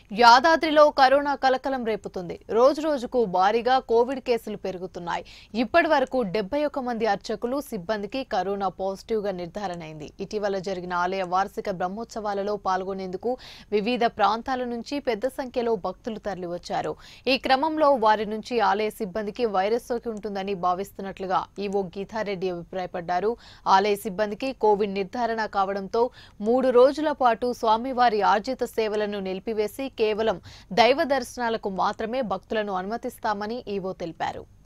యాదాద్రిలో corona కలకలం రేపుతుంది రోజు రోజుకు భారీగా కోవిడ్ కేసులు పెరుగుతున్నాయి ఇప్పటి వరకు డెబ్బై ఒక్క మంది అర్చకులు సిబ్బందికి కరోనా పాజిటివ్ గా నిర్ధారణ అయింది ఇటీవల జరిగిన ఆలయ వార్షిక బ్రహ్మోత్సవాలలో పాల్గొనేందుకు వివిధ ప్రాంతాల నుంచి పెద్ద సంఖ్యలో భక్తులు తరలివచ్చారు ఈ క్రమంలో వారి నుంచి ఆలయ సిబ్బందికి వైరస్ సోకి ఉంటుందని భావిస్తున్నట్లుగా ఈవో గీతారెడ్డి అభిప్రాయపడ్డారు ఆలయ సిబ్బందికి కోవిడ్ నిర్ధారణ కావడంతో మూడు రోజుల పాటు స్వామివారి ఆర్జిత సేవలను నిలిపివేసి కేవలం దైవ దర్శనాలకు మాత్రమే భక్తులను అనుమతిస్తామని ఈవో తెలిపారు